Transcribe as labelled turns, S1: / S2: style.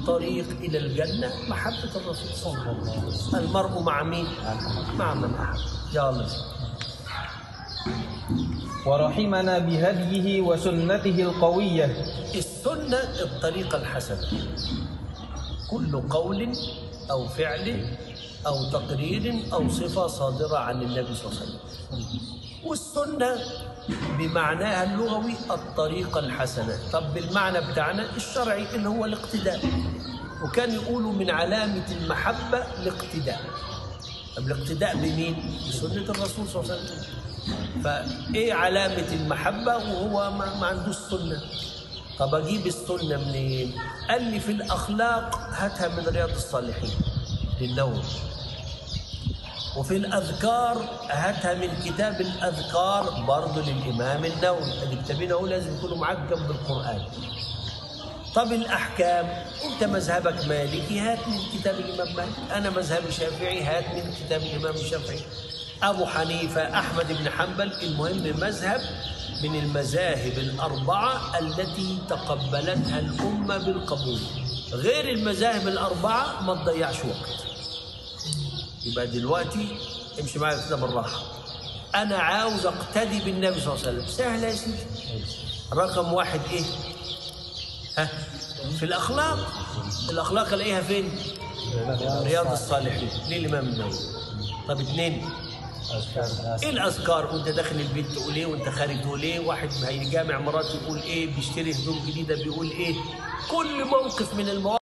S1: الطريق إلى الجنة محبة الرسول صلى الله عليه وسلم المرء مع مين؟ مع من أحب يلا
S2: ورحمنا بهديه وسنته القوية
S1: السنة الطريقة الحسنة كل قول أو فعل أو تقرير أو صفة صادرة عن النبي صلى الله عليه وسلم والسنة بمعناها اللغوي الطريقة الحسنة طب بالمعنى بتاعنا الشرعي اللي هو الاقتداء وكان يقولوا من علامة المحبة الاقتداء طب الاقتداء بمين؟ بسنة الرسول صلى الله عليه وسلم فايه علامة المحبة وهو ما, ما عندوش سنة طب اجيب السنة منين؟ قال لي في الاخلاق هاتها من رياض الصالحين للنووي وفي الأذكار هاتها من كتاب الأذكار برضه للإمام النووي الكتابين أهو لازم يكونوا معاك جنب القرآن طب الأحكام أنت مذهبك مالكي هات من كتاب الإمام مالك أنا مذهبي شافعي هات من كتاب الإمام الشافعي أبو حنيفة أحمد بن حنبل المهم مذهب من المذاهب الأربعة التي تقبلتها الأمة بالقبول غير المذاهب الأربعة ما تضيعش وقت يبقى دلوقتي امشي معايا كده بالراحه انا عاوز اقتدي بالنبي صلى الله عليه وسلم سهله يا سيدي رقم واحد ايه ها في الاخلاق الاخلاق الاقيها فين رياض الصالحين ليه الامام النووي طب اثنين ايه الاذكار وانت داخل البيت تقول ايه وانت خارج تقول ايه واحد هيجامع مراته يقول ايه بيشتري هدوم جديده بيقول ايه كل موقف من المواقف